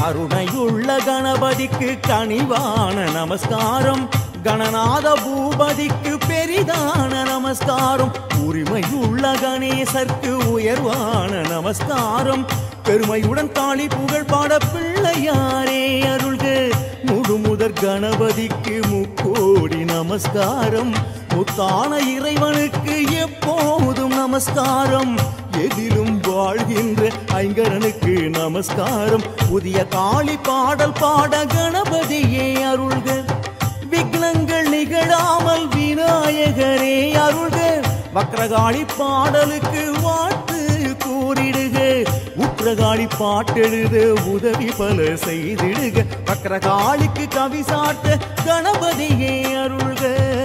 கருணையுள்ள கணபதிக்கு கனிவான நமஸ்காரம் கணநாத பூபதிக்கு பெரிதான நமஸ்காரம் உரிமையுள்ள கணேசர்க்கு உயர்வான நமஸ்காரம் பெருமையுடன் தாளி புகழ் பாட பிள்ளையாரே அருள்க முழுமுதற் கணபதிக்கு முக்கோடி நமஸ்காரம் முத்தான இறைவனுக்கு எப்போதும் நமஸ்காரம் எதிலும் வாழ்கின்ற ஐங்கரனுக்கு நமஸ்காரம் புதிய காளி பாடல் பாட கணபதியே அருள்க விக்னங்கள் நிகழாமல் விநாயகரே அருள்க வக்ரகாளி பாடலுக்கு வாழ்த்து கூறிடுக உக்ரகாளி பாட்டெழுத உதவி பல செய்திடுக வக்ரகாளிக்கு கவி சாட்ட கணபதியே அருள்க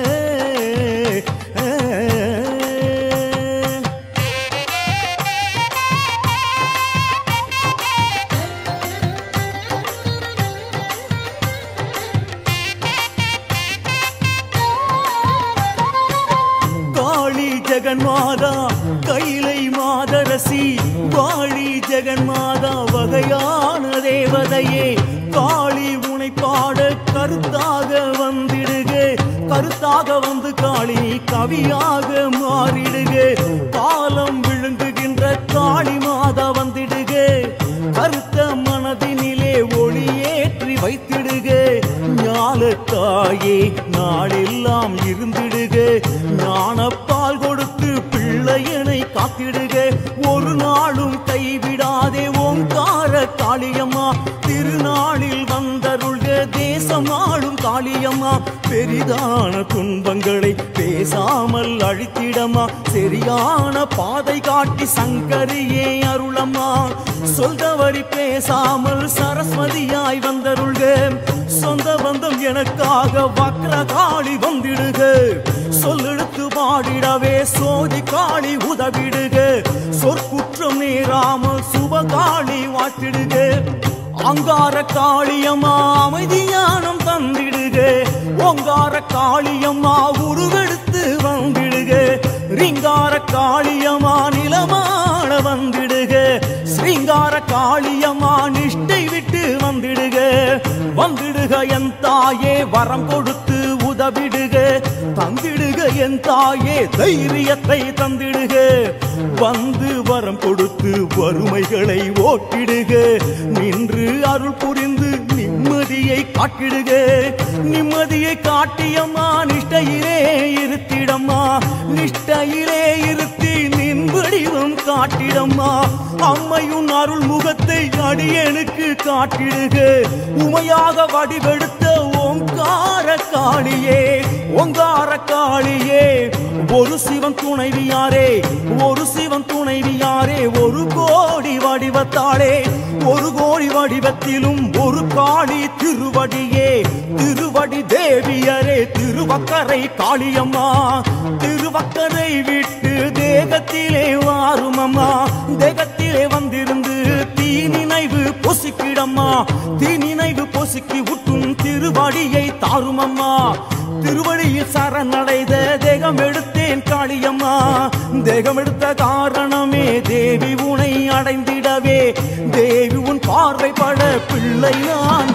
காளி ஜெகன்மாதா கைலை மாதரசி வாழி ஜெகன்மாதா வகையான தேவதையே காளி உனை பாட கருத்தாக வந்திடுக கருத்தாக வந்து காளி கவியாக மாறிடுக காலம் விழுங்குகின்ற காளி மாதா வந்திடுக கருத்த மனதினிலே ஒளியேற்றி வைத்திடுக ஞாலத்தாயே நாளெல்லாம் இருந்திடுக ஞானப்பால் கொடுத்து பிள்ளையனை காத்திடுக ஒரு நாளும் கைவிடாதே ஓங்கார காளியம்மா திருநாளில் வந்தருள்க தேசம் ஆளும் காளியம்மா பெரிதான துன்பங்களை பேசாமல் அழித்திடமா சரியான பாதை காட்டி சங்கரியே அருளம்மா சொல்தவரி பேசாமல் சரஸ்வதியாய் வந்தருள்க சொந்த பந்தம் எனக்காக வக்ர காளி வந்திடுக சொல்லெடுத்து பாடிடவே சோதி காளி உதவிடுக சொற்குற்றம் நேராமல் சுபகாளி வாட்டிடுக அங்கார காளியம்மா அமைதியானம் தந்திடுக ஓங்கார காளியம்மா உருவெடுத்து வந்திடுக ரிங்கார காளியம்மா நிலமான வந்திடுக ஸ்ரீங்கார காளியம்மா நிஷ்டை விட்டு வந்திடுக வந்திடுக என் தாயே வரம் கொடுத்து உதவிடுக தந்திடுக என் தாயே தைரியத்தை தந்திடுக வந்து வரம் கொடுத்து வறுமைகளை ஓட்டிடுக நின்று அருள் புரிந்து நிம்மதியை காட்டிடுக நிம்மதியை காட்டியம்மா நிஷ்டையிலே இருத்திடம்மா நிஷ்டையிலே இருத்தி நின் வடிவம் காட்டிடம்மா அம்மையும் அருள் முகத்தை அடியனுக்கு காட்டிடுக உமையாக வடிவெடுத்த ஓங்கார காளியே ஓங்கார காளியே ஒரு சிவன் துணைவியாரே ஒரு சிவன் துணைவியாரே ஒரு கோடி வடிவத்தாளே ஒரு கோடி வடிவத்திலும் ஒரு காளி திருவடியே திருவடி தேவியரே திருவக்கரை காளியம்மா திருவக்கரை விட்டு தேகத்திலே வாருமம்மா தேகத்திலே வந்திருந்து தீ நினைவு பொசுக்கிடம்மா தீ நினைவு பொசுக்கி விட்டும் திருவடியை தாருமம்மா திருவடியில் சரணடைத தேகம் எடுத்தேன் காளியம்மா தேகம் எடுத்த காரணமே தேவி உனை அடைந்திடவே தேவி உன் பார்வைப்பட பிள்ளை நான்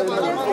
இந்த